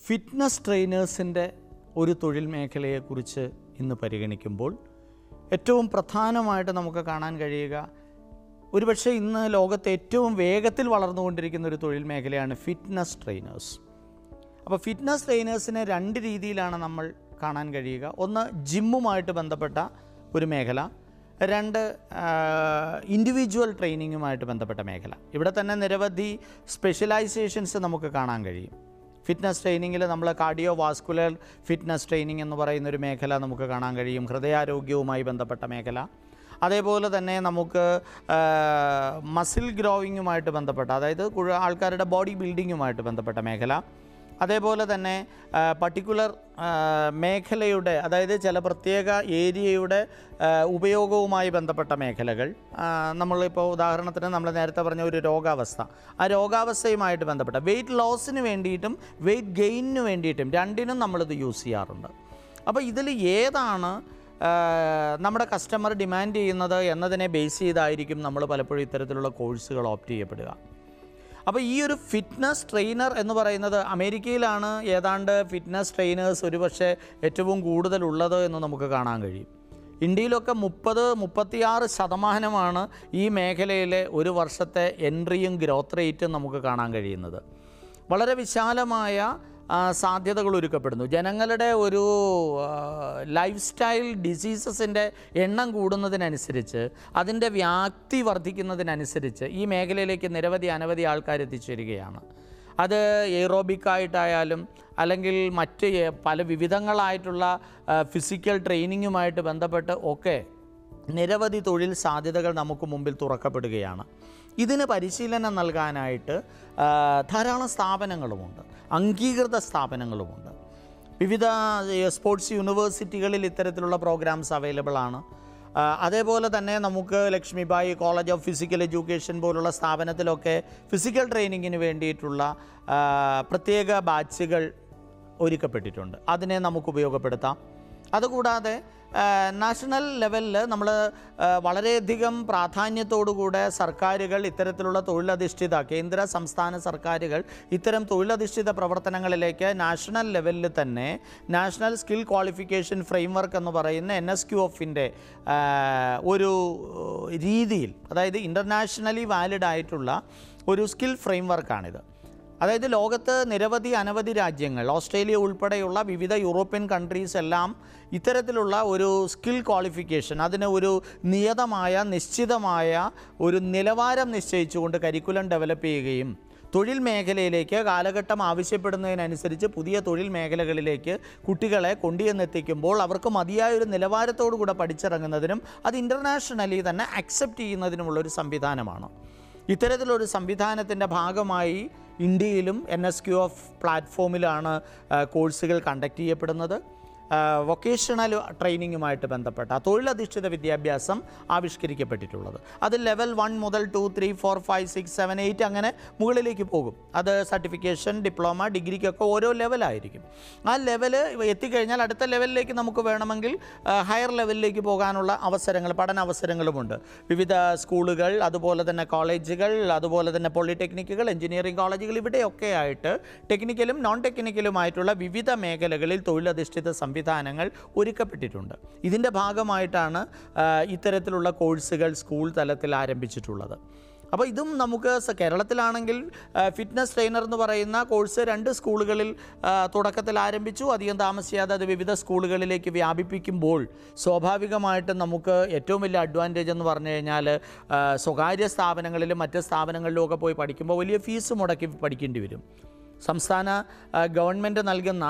fitness ട്രെയിനേഴ്സിൻ്റെ ഒരു തൊഴിൽ മേഖലയെക്കുറിച്ച് ഇന്ന് പരിഗണിക്കുമ്പോൾ ഏറ്റവും പ്രധാനമായിട്ട് നമുക്ക് കാണാൻ കഴിയുക ഒരുപക്ഷെ ഇന്ന് ലോകത്ത് ഏറ്റവും വേഗത്തിൽ വളർന്നുകൊണ്ടിരിക്കുന്ന ഒരു തൊഴിൽ മേഖലയാണ് ഫിറ്റ്നസ് ട്രെയിനേഴ്സ് അപ്പോൾ ഫിറ്റ്നസ് ട്രെയിനേഴ്സിനെ രണ്ട് രീതിയിലാണ് നമ്മൾ കാണാൻ കഴിയുക ഒന്ന് ജിമ്മുമായിട്ട് ബന്ധപ്പെട്ട ഒരു മേഖല രണ്ട് ഇൻഡിവിജ്വൽ ട്രെയിനിങ്ങുമായിട്ട് ബന്ധപ്പെട്ട മേഖല ഇവിടെ തന്നെ നിരവധി സ്പെഷ്യലൈസേഷൻസ് നമുക്ക് കാണാൻ കഴിയും ഫിറ്റ്നസ് ട്രെയിനിങ്ങിൽ നമ്മൾ കാർഡിയോ വാസ്കുലർ ഫിറ്റ്നസ് ട്രെയിനിങ് എന്ന് പറയുന്ന ഒരു മേഖല നമുക്ക് കാണാൻ കഴിയും ഹൃദയാരോഗ്യവുമായി ബന്ധപ്പെട്ട മേഖല അതേപോലെ തന്നെ നമുക്ക് മസിൽ ഗ്രോയിങ്ങുമായിട്ട് ബന്ധപ്പെട്ട അതായത് കുഴ- ആൾക്കാരുടെ ബോഡി ബിൽഡിങ്ങുമായിട്ട് ബന്ധപ്പെട്ട മേഖല അതേപോലെ തന്നെ പർട്ടിക്കുലർ മേഖലയുടെ അതായത് ചില പ്രത്യേക ഏരിയയുടെ ആ, ഉപയോഗവുമായി ബന്ധപ്പെട്ട മേഖലകൾ ആ, നമ്മളിപ്പോൾ ഉദാഹരണത്തിന് നമ്മൾ നേരത്തെ പറഞ്ഞ ഒരു രോഗാവസ്ഥ ആ രോഗാവസ്ഥയുമായിട്ട് ബന്ധപ്പെട്ട വെയിറ്റ് ലോസിന് വേണ്ടിയിട്ടും വെയിറ്റ് ഗെയിനിന് വേണ്ടിയിട്ടും രണ്ടിനും നമ്മളിത് യൂസ് ചെയ്യാറുണ്ട് അപ്പോൾ ഇതിൽ ഏതാണ് ആ, നമ്മുടെ കസ്റ്റമർ ഡിമാൻഡ് ചെയ്യുന്നത് എന്നതിനെ ബേസ് ചെയ്തായിരിക്കും നമ്മൾ പലപ്പോഴും ഇത്തരത്തിലുള്ള കോഴ്സുകൾ ഓപ്റ്റ് ചെയ്യപ്പെടുക അപ്പോൾ ഈ ഒരു ഫിറ്റ്നസ് ട്രെയിനർ എന്ന് പറയുന്നത് അമേരിക്കയിലാണ് ഏതാണ്ട് ഫിറ്റ്നസ് ട്രെയിനേഴ്സ് ഒരുപക്ഷെ ഏറ്റവും കൂടുതൽ ഉള്ളത് എന്ന് നമുക്ക് കാണാൻ കഴിയും ഇന്ത്യയിലൊക്കെ മുപ്പത് മുപ്പത്തിയാറ് ശതമാനമാണ് ഈ മേഖലയിലെ ഒരു വർഷത്തെ എൻട്രിയും ഗ്രോത്ത് റേറ്റും നമുക്ക് കാണാൻ കഴിയുന്നത് വളരെ വിശാലമായ ആ, സാധ്യതകൾ ഒരുക്കപ്പെടുന്നു ജനങ്ങളുടെ ഒരു ലൈഫ് സ്റ്റൈൽ ഡിസീസസിൻ്റെ എണ്ണം കൂടുന്നതിനനുസരിച്ച് അതിൻ്റെ വ്യാപ്തി വർദ്ധിക്കുന്നതിനനുസരിച്ച് ഈ മേഖലയിലേക്ക് നിരവധി അനവധി ആൾക്കാർ എത്തിച്ചേരുകയാണ് അത് എയ്റോബിക്കായിട്ടായാലും അല്ലെങ്കിൽ മറ്റ് എ- പല വിവിധങ്ങളായിട്ടുള്ള ഫിസിക്കൽ ട്രെയിനിങ്ങുമായിട്ട് ബന്ധപ്പെട്ട് ഒക്കെ നിരവധി തൊഴിൽ സാധ്യതകൾ നമുക്ക് മുമ്പിൽ തുറക്കപ്പെടുകയാണ് ഇതിന് പരിശീലനം നൽകാനായിട്ട് ആ, ധാരാളം സ്ഥാപനങ്ങളുമുണ്ട് അംഗീകൃത സ്ഥാപനങ്ങളുമുണ്ട് വിവിധ ഏ, സ്പോർട്സ് യൂണിവേഴ്സിറ്റികളിൽ ഇത്തരത്തിലുള്ള പ്രോഗ്രാംസ് അവൈലബിൾ ആണ് ആ, അതേപോലെ തന്നെ നമുക്ക് Lakshmibai college of physical education പോലുള്ള സ്ഥാപനത്തിലൊക്കെ ഫിസിക്കൽ ട്രെയിനിങ്ങിന് വേണ്ടിയിട്ടുള്ള ആ, പ്രത്യേക ബാച്ചുകൾ ഒരുക്കപ്പെട്ടിട്ടുണ്ട് അതിനെ നമുക്ക് ഉപയോഗപ്പെടുത്താം അതുകൂടാതെ ആ, നാഷണൽ ലെവലിൽ നമ്മൾ ആ, വളരെയധികം പ്രാധാന്യത്തോടുകൂടെ സർക്കാരുകൾ ഇത്തരത്തിലുള്ള തൊഴിലധിഷ്ഠിത കേന്ദ്ര സംസ്ഥാന സർക്കാരുകൾ ഇത്തരം തൊഴിലധിഷ്ഠിത പ്രവർത്തനങ്ങളിലേക്ക് നാഷണൽ ലെവലിൽ തന്നെ നാഷണൽ സ്കിൽ ക്വാളിഫിക്കേഷൻ ഫ്രെയിംവർക്ക് എന്ന് പറയുന്ന എൻ എസ് ക്യു എഫിൻ്റെ ഒരു രീതിയിൽ അതായത് ഇൻ്റർനാഷണലി വാലിഡ് ആയിട്ടുള്ള ഒരു സ്കിൽ ഫ്രെയിംവർക്കാണിത് അതായത് ലോകത്ത് നിരവധി അനവധി രാജ്യങ്ങൾ ഓസ്ട്രേലിയ ഉൾപ്പെടെയുള്ള വിവിധ യൂറോപ്യൻ കൺട്രീസ് എല്ലാം ഇത്തരത്തിലുള്ള ഒരു സ്കിൽ ക്വാളിഫിക്കേഷൻ അതിന് ഒരു നിയതമായ നിശ്ചിതമായ ഒരു നിലവാരം നിശ്ചയിച്ചുകൊണ്ട് കരിക്കുലം ഡെവലപ്പ് ചെയ്യുകയും തൊഴിൽ മേഖലയിലേക്ക് കാലഘട്ടം ആവശ്യപ്പെടുന്നതിനനുസരിച്ച് പുതിയ തൊഴിൽ മേഖലകളിലേക്ക് കുട്ടികളെ കൊണ്ടുചെന്നെത്തിക്കുമ്പോൾ അവർക്ക് മതിയായ ഒരു നിലവാരത്തോടു കൂടെ പഠിച്ചിറങ്ങുന്നതിനും അത് ഇൻ്റർനാഷണലി തന്നെ അക്സെപ്റ്റ് ചെയ്യുന്നതിനുമുള്ള ഒരു സംവിധാനമാണ് ഇത്തരത്തിലൊരു സംവിധാനത്തിൻ്റെ ഭാഗമായി ഇന്ത്യയിലും എൻ എസ് ക്യു എഫ് പ്ലാറ്റ്ഫോമിലാണ് ആ, കോഴ്സുകൾ കണ്ടക്ട് ചെയ്യപ്പെടുന്നത് വൊക്കേഷണൽ ട്രെയിനിങ്ങുമായിട്ട് ബന്ധപ്പെട്ട തൊഴിലധിഷ്ഠിത വിദ്യാഭ്യാസം ആവിഷ്കരിക്കപ്പെട്ടിട്ടുള്ളത് അത് ലെവൽ വൺ മുതൽ two three four five six seven eight അങ്ങനെ മുകളിലേക്ക് പോകും അത് സർട്ടിഫിക്കേഷൻ ഡിപ്ലോമ ഡിഗ്രിക്കൊക്കെ ഓരോ ലെവലായിരിക്കും ആ ലെവൽ എത്തിക്കഴിഞ്ഞാൽ അടുത്ത ലെവലിലേക്ക് നമുക്ക് വേണമെങ്കിൽ ഹയർ ലെവലിലേക്ക് പോകാനുള്ള അവസരങ്ങൾ പഠന അവസരങ്ങളുമുണ്ട് വിവിധ സ്കൂളുകൾ അതുപോലെ തന്നെ കോളേജുകൾ അതുപോലെ തന്നെ പോളിടെക്നിക്കുകൾ എഞ്ചിനീയറിംഗ് കോളേജുകൾ ഇവിടെയൊക്കെ ആയിട്ട് ടെക്നിക്കലും നോൺ ടെക്നിക്കലുമായിട്ടുള്ള വിവിധ മേഖലകളിൽ തൊഴിലധിഷ്ഠിത സംവിധാനങ്ങൾ ഒരുക്കപ്പെട്ടിട്ടുണ്ട് ഇതിൻ്റെ ഭാഗമായിട്ടാണ് ആ, ഇത്തരത്തിലുള്ള കോഴ്സുകൾ സ്കൂൾ തലത്തിൽ ആരംഭിച്ചിട്ടുള്ളത് അപ്പോൾ ഇതും നമുക്ക് സ- കേരളത്തിലാണെങ്കിൽ ആ, ഫിറ്റ്നസ് ട്രെയിനർ എന്ന് പറയുന്ന കോഴ്സ് രണ്ട് സ്കൂളുകളിൽ ആ, തുടക്കത്തിൽ ആരംഭിച്ചു അധികം താമസിയാതെ അത് വിവിധ സ്കൂളുകളിലേക്ക് വ്യാപിപ്പിക്കുമ്പോൾ സ്വാഭാവികമായിട്ടും നമുക്ക് ഏറ്റവും വലിയ അഡ്വാൻറ്റേജ് എന്ന് പറഞ്ഞു കഴിഞ്ഞാൽ ആ, സ്വകാര്യ സ്ഥാപനങ്ങളിലും മറ്റ് സ്ഥാപനങ്ങളിലും ഒക്കെ പോയി പഠിക്കുമ്പോൾ വലിയ ഫീസ് മുടക്കി പഠിക്കേണ്ടി വരും സംസ്ഥാന ആ, ഗവൺമെൻറ് നൽകുന്ന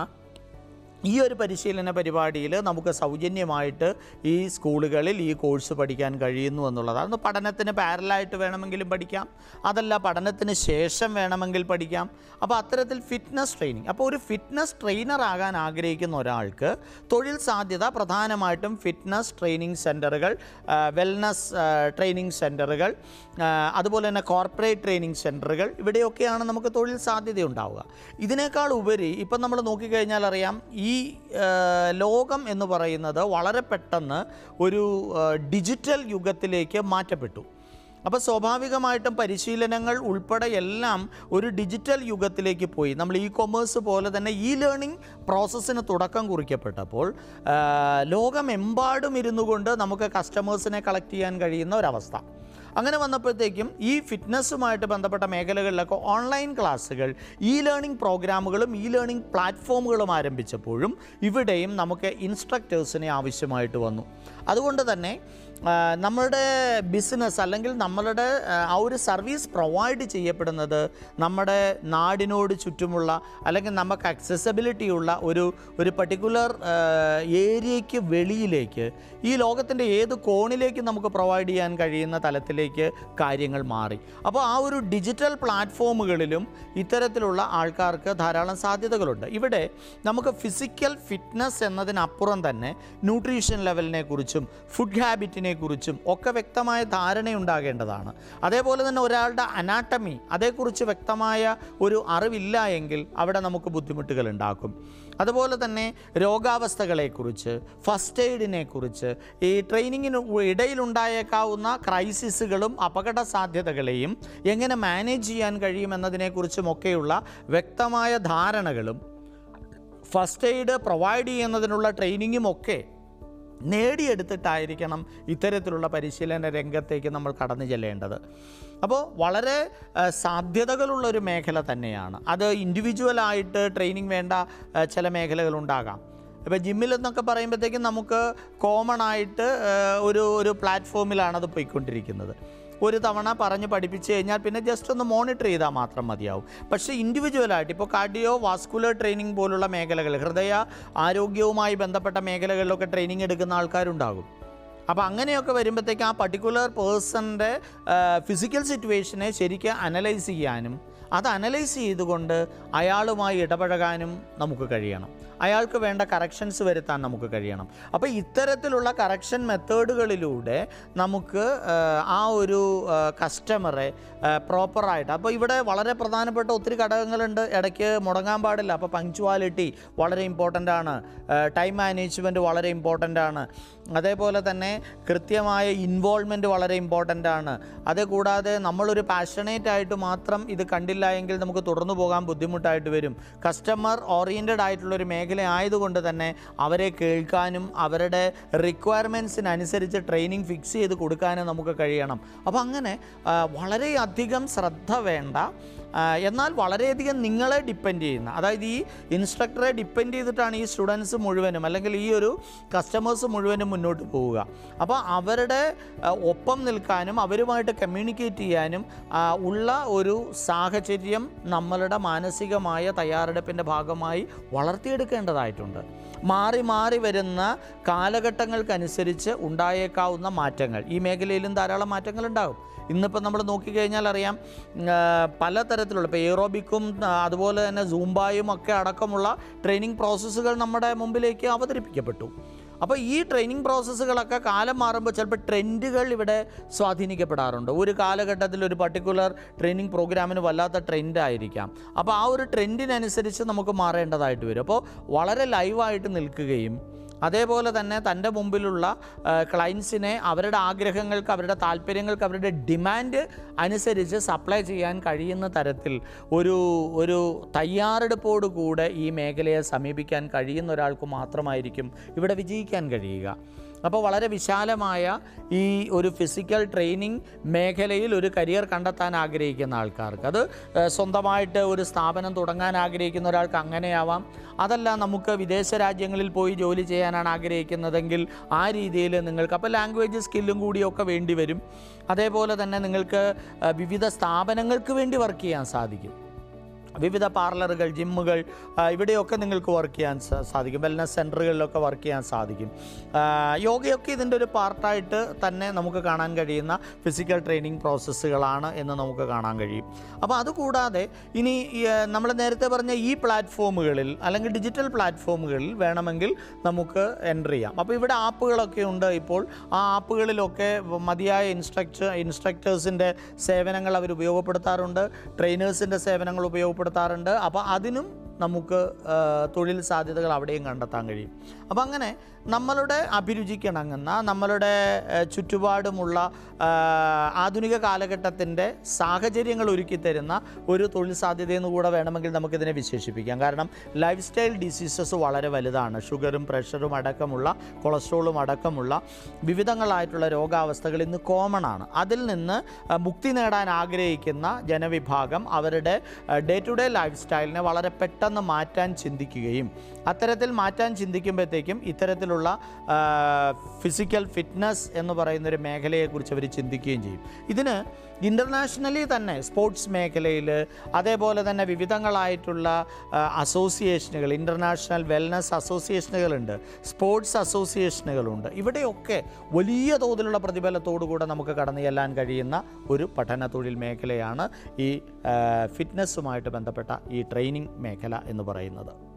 ഈ ഒരു പരിശീലന പരിപാടിയിൽ നമുക്ക് സൗജന്യമായിട്ട് ഈ സ്കൂളുകളിൽ ഈ കോഴ്സ് പഠിക്കാൻ കഴിയുന്നു എന്നുള്ളതാണ് അത് പഠനത്തിന് പാരലായിട്ട് വേണമെങ്കിലും പഠിക്കാം അതല്ല പഠനത്തിന് ശേഷം വേണമെങ്കിൽ പഠിക്കാം അപ്പോൾ അത്തരത്തിൽ ഫിറ്റ്നസ് ട്രെയിനിങ് അപ്പോൾ ഒരു ഫിറ്റ്നസ് ട്രെയിനർ ആകാൻ ആഗ്രഹിക്കുന്ന ഒരാൾക്ക് തൊഴിൽ സാധ്യത പ്രധാനമായിട്ടും ഫിറ്റ്നസ് ട്രെയിനിങ് സെൻറ്ററുകൾ വെൽനസ് ട്രെയിനിങ് സെൻറ്ററുകൾ അതുപോലെ തന്നെ കോർപ്പറേറ്റ് ട്രെയിനിങ് സെൻറ്ററുകൾ ഇവിടെയൊക്കെയാണ് നമുക്ക് തൊഴിൽ സാധ്യത ഉണ്ടാവുക ഇതിനേക്കാൾ ഉപരി ഇപ്പം നമ്മൾ നോക്കിക്കഴിഞ്ഞാൽ അറിയാം ഈ ആ, ലോകം എന്ന് പറയുന്നത് വളരെ പെട്ടെന്ന് ഒരു ആ, ഡിജിറ്റൽ യുഗത്തിലേക്ക് മാറ്റപ്പെട്ടു അപ്പോൾ സ്വാഭാവികമായിട്ടും പരിശീലനങ്ങൾ ഉൾപ്പെടെ എല്ലാം ഒരു ഡിജിറ്റൽ യുഗത്തിലേക്ക് പോയി നമ്മൾ ഇ കൊമേഴ്സ് പോലെ തന്നെ ഇ ലേണിംഗ് പ്രോസസ്സിന് തുടക്കം കുറിക്കപ്പെട്ടപ്പോൾ ആ, ലോകമെമ്പാടും ഇരുന്നു കൊണ്ട് നമുക്ക് കസ്റ്റമേഴ്സിനെ കളക്ട് ചെയ്യാൻ കഴിയുന്ന ഒരവസ്ഥ അങ്ങനെ വന്നപ്പോഴത്തേക്കും ഈ ഫിറ്റ്നസ്സുമായിട്ട് ബന്ധപ്പെട്ട മേഖലകളിലൊക്കെ ഓൺലൈൻ ക്ലാസ്സുകൾ ഇ ലേണിംഗ് പ്രോഗ്രാമുകളും ഇ ലേണിംഗ് പ്ലാറ്റ്ഫോമുകളും ആരംഭിച്ചപ്പോഴും ഇവിടെയും നമുക്ക് ഇൻസ്ട്രക്ടേഴ്സിനെ ആവശ്യമായിട്ട് വന്നു അതുകൊണ്ട് തന്നെ ആ, നമ്മളുടെ ബിസിനസ് അല്ലെങ്കിൽ നമ്മളുടെ ആ, ആ ഒരു സർവീസ് പ്രൊവൈഡ് ചെയ്യപ്പെടുന്നത് നമ്മുടെ നാടിനോട് ചുറ്റുമുള്ള അല്ലെങ്കിൽ നമുക്ക് അക്സസബിലിറ്റി ഉള്ള ഒരു ഒരു പർട്ടിക്കുലർ ഏരിയയ്ക്ക് വെളിയിലേക്ക് ഈ ലോകത്തിൻ്റെ ഏത് കോണിലേക്ക് നമുക്ക് പ്രൊവൈഡ് ചെയ്യാൻ കഴിയുന്ന തലത്തിലേക്ക് കാര്യങ്ങൾ മാറി അപ്പോൾ ആ ഒരു ഡിജിറ്റൽ പ്ലാറ്റ്ഫോമുകളിലും ഇത്തരത്തിലുള്ള ആൾക്കാർക്ക് ധാരാളം സാധ്യതകളുണ്ട് ഇവിടെ നമുക്ക് ഫിസിക്കൽ ഫിറ്റ്നസ് എന്നതിനപ്പുറം തന്നെ ന്യൂട്രീഷൻ ലെവലിനെ കുറിച്ചും ഫുഡ് ഹാബിറ്റിനെ കുറിച്ചും ഒക്കെ വ്യക്തമായ ധാരണയുണ്ടാകേണ്ടതാണ് അതേപോലെ തന്നെ ഒരാളുടെ അനാട്ടമി അതേക്കുറിച്ച് വ്യക്തമായ ഒരു അറിവില്ല എങ്കിൽ അവിടെ നമുക്ക് ബുദ്ധിമുട്ടുകൾ ഉണ്ടാക്കും അതുപോലെ തന്നെ രോഗാവസ്ഥകളെക്കുറിച്ച് ഫസ്റ്റ് എയ്ഡിനെ കുറിച്ച് ഈ ട്രെയിനിങ്ങിന് ഇടയിലുണ്ടായേക്കാവുന്ന ക്രൈസിസുകളും അപകട സാധ്യതകളെയും എങ്ങനെ മാനേജ് ചെയ്യാൻ കഴിയുമെന്നതിനെക്കുറിച്ചും ഒക്കെയുള്ള വ്യക്തമായ ധാരണകളും ഫസ്റ്റ് എയ്ഡ് പ്രൊവൈഡ് ചെയ്യുന്നതിനുള്ള ട്രെയിനിങ്ങും ഒക്കെ നേടിയെടുത്തിട്ടായിരിക്കണം ഇത്തരത്തിലുള്ള പരിശീലന രംഗത്തേക്ക് നമ്മൾ കടന്നു ചെല്ലേണ്ടത് അപ്പോൾ വളരെ ആ, സാധ്യതകളുള്ള ഒരു മേഖല തന്നെയാണ് അത് ഇൻഡിവിജ്വലായിട്ട് ട്രെയിനിങ് വേണ്ട ആ, ചില മേഖലകളുണ്ടാകാം ഇപ്പോൾ ജിമ്മിൽ എന്നൊക്കെ പറയുമ്പോഴത്തേക്കും നമുക്ക് കോമൺ ആയിട്ട് ആ, ഒരു ഒരു പ്ലാറ്റ്ഫോമിലാണ് അത് പോയിക്കൊണ്ടിരിക്കുന്നത് ഒരു തവണ പറഞ്ഞ് പഠിപ്പിച്ച് കഴിഞ്ഞാൽ പിന്നെ ജസ്റ്റ് ഒന്ന് മോണിറ്റർ ചെയ്താൽ മാത്രം മതിയാവും പക്ഷേ ഇൻഡിവിജ്വലായിട്ട് ഇപ്പോൾ കാർഡിയോ വാസ്കുലർ ട്രെയിനിങ് പോലുള്ള മേഖലകൾ ഹൃദയ ആരോഗ്യവുമായി ബന്ധപ്പെട്ട മേഖലകളിലൊക്കെ ട്രെയിനിങ് എടുക്കുന്ന ആൾക്കാരുണ്ടാകും അപ്പോൾ അങ്ങനെയൊക്കെ വരുമ്പോഴത്തേക്ക് ആ പർട്ടിക്കുലർ പേഴ്സൻ്റെ ഫിസിക്കൽ സിറ്റുവേഷനെ ശരിക്കും അനലൈസ് ചെയ്യാനും അത് അനലൈസ് ചെയ്തുകൊണ്ട് അയാളുമായി ഇടപഴകാനും നമുക്ക് കഴിയണം അയാൾക്ക് വേണ്ട കറക്ഷൻസ് വരുത്താൻ നമുക്ക് കഴിയണം അപ്പോൾ ഇത്തരത്തിലുള്ള കറക്ഷൻ മെത്തേഡുകളിലൂടെ നമുക്ക് ആ, ആ ഒരു കസ്റ്റമറെ പ്രോപ്പറായിട്ട് അപ്പോൾ ഇവിടെ വളരെ പ്രധാനപ്പെട്ട ഒത്തിരി ഘടകങ്ങളുണ്ട് ഇടയ്ക്ക് മുടങ്ങാൻ പാടില്ല അപ്പോൾ പങ്ക്ച്വാലിറ്റി വളരെ ഇമ്പോർട്ടൻ്റ് ആണ് ടൈം മാനേജ്മെൻറ്റ് വളരെ ഇമ്പോർട്ടൻ്റ് ആണ് അതേപോലെ തന്നെ കൃത്യമായ ഇൻവോൾവ്മെൻറ്റ് വളരെ ഇമ്പോർട്ടൻ്റ് ആണ് അതുകൂടാതെ നമ്മളൊരു പാഷനേറ്റ് ആയിട്ട് മാത്രം ഇത് കണ്ടില്ല എങ്കിൽ നമുക്ക് തുടർന്നു പോകാൻ ബുദ്ധിമുട്ടായിട്ട് വരും കസ്റ്റമർ ഓറിയൻറ്റഡ് ആയിട്ടുള്ളൊരു മേഖല ആയതുകൊണ്ട് തന്നെ അവരെ കേൾക്കാനും അവരുടെ റിക്വയർമെൻറ്റ്സിനനുസരിച്ച് ട്രെയിനിങ് ഫിക്സ് ചെയ്ത് കൊടുക്കാനും നമുക്ക് കഴിയണം അപ്പോൾ അങ്ങനെ ആ, വളരെയധികം ശ്രദ്ധ വേണ്ട ആ, എന്നാൽ വളരെയധികം നിങ്ങളെ ഡിപ്പെൻഡ് ചെയ്യുന്ന അതായത് ഈ ഇൻസ്ട്രക്ടറെ ഡിപ്പെൻഡ് ചെയ്തിട്ടാണ് ഈ സ്റ്റുഡൻസ് മുഴുവനും അല്ലെങ്കിൽ ഈ ഒരു കസ്റ്റമേഴ്സ് മുഴുവനും മുന്നോട്ട് പോവുക അപ്പോൾ അവരുടെ ആ, ഒപ്പം നിൽക്കാനും അവരുമായിട്ട് കമ്മ്യൂണിക്കേറ്റ് ചെയ്യാനും ആ, ഉള്ള ഒരു സാഹചര്യം നമ്മളുടെ മാനസികമായ തയ്യാറെടുപ്പിൻ്റെ ഭാഗമായി വളർത്തിയെടുക്കേണ്ടതായിട്ടുണ്ട് മാറി മാറി വരുന്ന കാലഘട്ടങ്ങൾക്കനുസരിച്ച് ഉണ്ടായേക്കാവുന്ന മാറ്റങ്ങൾ ഈ മേഖലയിലും ധാരാളം മാറ്റങ്ങൾ ഉണ്ടാകും ഇന്നിപ്പോൾ നമ്മൾ നോക്കിക്കഴിഞ്ഞാൽ അറിയാം ഉം, ആ, പലതരത്തിലുള്ള ഇപ്പോൾ എയറോബിക്കും ആ, അതുപോലെ തന്നെ സൂംബായും ഒക്കെ അടക്കമുള്ള ട്രെയിനിങ് പ്രോസസ്സുകൾ നമ്മുടെ മുമ്പിലേക്ക് അവതരിപ്പിക്കപ്പെട്ടു അപ്പോൾ ഈ ട്രെയിനിങ് പ്രോസസ്സുകളൊക്കെ കാലം മാറുമ്പോൾ ചിലപ്പോൾ ട്രെൻഡുകൾ ഇവിടെ സ്വാധീനിക്കപ്പെടാറുണ്ട് ഒരു കാലഘട്ടത്തിൽ ഒരു പർട്ടിക്കുലർ ട്രെയിനിങ് പ്രോഗ്രാമിന് വല്ലാത്ത ട്രെൻഡ് ആയിരിക്കാം അപ്പോൾ ആ ഒരു ട്രെൻഡിനനുസരിച്ച് നമുക്ക് മാറേണ്ടതായിട്ട് വരും അപ്പോൾ വളരെ ലൈവായിട്ട് നിൽക്കുകയും അതേപോലെ തന്നെ തൻ്റെ മുമ്പിലുള്ള ക്ലയൻസിനെ അവരുടെ ആഗ്രഹങ്ങൾക്ക് അവരുടെ താല്പര്യങ്ങൾക്ക് അവരുടെ ഡിമാൻഡ് അനുസരിച്ച് സപ്ലൈ ചെയ്യാൻ കഴിയുന്ന തരത്തിൽ ഒരു ഒരു തയ്യാറെടുപ്പോടു കൂടെ ഈ മേഖലയെ സമീപിക്കാൻ കഴിയുന്ന ഒരാൾക്ക് മാത്രമായിരിക്കും ഇവിടെ വിജയിക്കാൻ കഴിയുക അപ്പോൾ വളരെ വിശാലമായ ഈ ഒരു ഫിസിക്കൽ ട്രെയിനിങ് മേഖലയിൽ ഒരു കരിയർ കണ്ടെത്താൻ ആഗ്രഹിക്കുന്ന ആൾക്കാർക്ക് അത് ഏഹ്, സ്വന്തമായിട്ട് ഒരു സ്ഥാപനം തുടങ്ങാൻ ആഗ്രഹിക്കുന്ന ഒരാൾക്ക് അങ്ങനെയാവാം അതല്ല നമുക്ക് വിദേശ രാജ്യങ്ങളിൽ പോയി ജോലി ചെയ്യാനാണ് ആഗ്രഹിക്കുന്നതെങ്കിൽ ആ രീതിയിൽ നിങ്ങൾക്ക് അപ്പോൾ ലാംഗ്വേജ് സ്കില്ലും കൂടിയൊക്കെ വേണ്ടി വരും അതേപോലെ തന്നെ നിങ്ങൾക്ക് ഏഹ്, വിവിധ സ്ഥാപനങ്ങൾക്ക് വേണ്ടി വർക്ക് ചെയ്യാൻ സാധിക്കും വിവിധ പാർലറുകൾ ജിമ്മുകൾ ആ, ഇവിടെയൊക്കെ നിങ്ങൾക്ക് വർക്ക് ചെയ്യാൻ സാ- സാധിക്കും വെൽനസ് സെൻറ്ററുകളിലൊക്കെ വർക്ക് ചെയ്യാൻ സാധിക്കും ആ, യോഗയൊക്കെ ഇതിൻ്റെ ഒരു പാർട്ടായിട്ട് തന്നെ നമുക്ക് കാണാൻ കഴിയുന്ന ഫിസിക്കൽ ട്രെയിനിങ് പ്രോസസ്സുകളാണ് എന്ന് നമുക്ക് കാണാൻ കഴിയും അപ്പോൾ അതുകൂടാതെ ഇനി നമ്മൾ നേരത്തെ പറഞ്ഞ ഈ പ്ലാറ്റ്ഫോമുകളിൽ അല്ലെങ്കിൽ ഡിജിറ്റൽ പ്ലാറ്റ്ഫോമുകളിൽ വേണമെങ്കിൽ നമുക്ക് എൻ്റർ ചെയ്യാം അപ്പോൾ ഇവിടെ ആപ്പുകളൊക്കെ ഉണ്ട് ഇപ്പോൾ ആ ആപ്പുകളിലൊക്കെ മതിയായ ഇൻസ്ട്രക്ടർ ഇൻസ്ട്രക്ടേഴ്സിൻ്റെ സേവനങ്ങൾ അവർ ഉപയോഗപ്പെടുത്താറുണ്ട് ട്രെയിനേഴ്സിൻ്റെ സേവനങ്ങൾ ഉപയോഗപ്പെടുത്താറുണ്ട് അപ്പോൾ അതിനും നമുക്ക് ആ, തൊഴിൽ സാധ്യതകൾ അവിടെയും കണ്ടെത്താൻ കഴിയും അപ്പം അങ്ങനെ നമ്മളുടെ അഭിരുചിക്കിണങ്ങുന്ന നമ്മളുടെ ആ, ചുറ്റുപാടുമുള്ള ആ, ആധുനിക കാലഘട്ടത്തിൻ്റെ സാഹചര്യങ്ങൾ ഒരുക്കി തരുന്ന ഒരു തൊഴിൽ സാധ്യതയെന്ന് കൂടെ വേണമെങ്കിൽ നമുക്കിതിനെ വിശേഷിപ്പിക്കാം കാരണം ലൈഫ് സ്റ്റൈൽ ഡിസീസസ് വളരെ വലുതാണ് ഷുഗറും പ്രഷറും അടക്കമുള്ള കൊളസ്ട്രോളും അടക്കമുള്ള വിവിധങ്ങളായിട്ടുള്ള രോഗാവസ്ഥകൾ ഇന്ന് കോമൺ ആണ് അതിൽ നിന്ന് ആ, മുക്തി നേടാൻ ആഗ്രഹിക്കുന്ന ജനവിഭാഗം അവരുടെ ഡേ ടു ഡേ ലൈഫ് സ്റ്റൈലിനെ വളരെ പെട്ടെന്ന് മാറ്റാൻ ചിന്തിക്കുകയും അത്തരത്തിൽ മാറ്റാൻ ചിന്തിക്കുമ്പോഴത്തേക്കും ഇത്തരത്തിലുള്ള ഫിസിക്കൽ ഫിറ്റ്നസ് എന്ന് പറയുന്നൊരു മേഖലയെക്കുറിച്ച് അവർ ചിന്തിക്കുകയും ചെയ്യും ഇതിന് ഇൻ്റർനാഷണലി തന്നെ സ്പോർട്സ് മേഖലയിൽ അതേപോലെ തന്നെ വിവിധങ്ങളായിട്ടുള്ള അസോസിയേഷനുകൾ ഇൻ്റർനാഷണൽ വെൽനസ് അസോസിയേഷനുകളുണ്ട് സ്പോർട്സ് അസോസിയേഷനുകളുണ്ട് ഇവിടെയൊക്കെ വലിയ തോതിലുള്ള പ്രതിഫലത്തോടു കൂടെ നമുക്ക് കടന്നു ചെല്ലാൻ കഴിയുന്ന ഒരു പഠന തൊഴിൽ മേഖലയാണ് ഈ ഫിറ്റ്നസ്സുമായിട്ട് ബന്ധപ്പെട്ട ഈ ട്രെയിനിങ് മേഖല എന്ന് പറയുന്നത്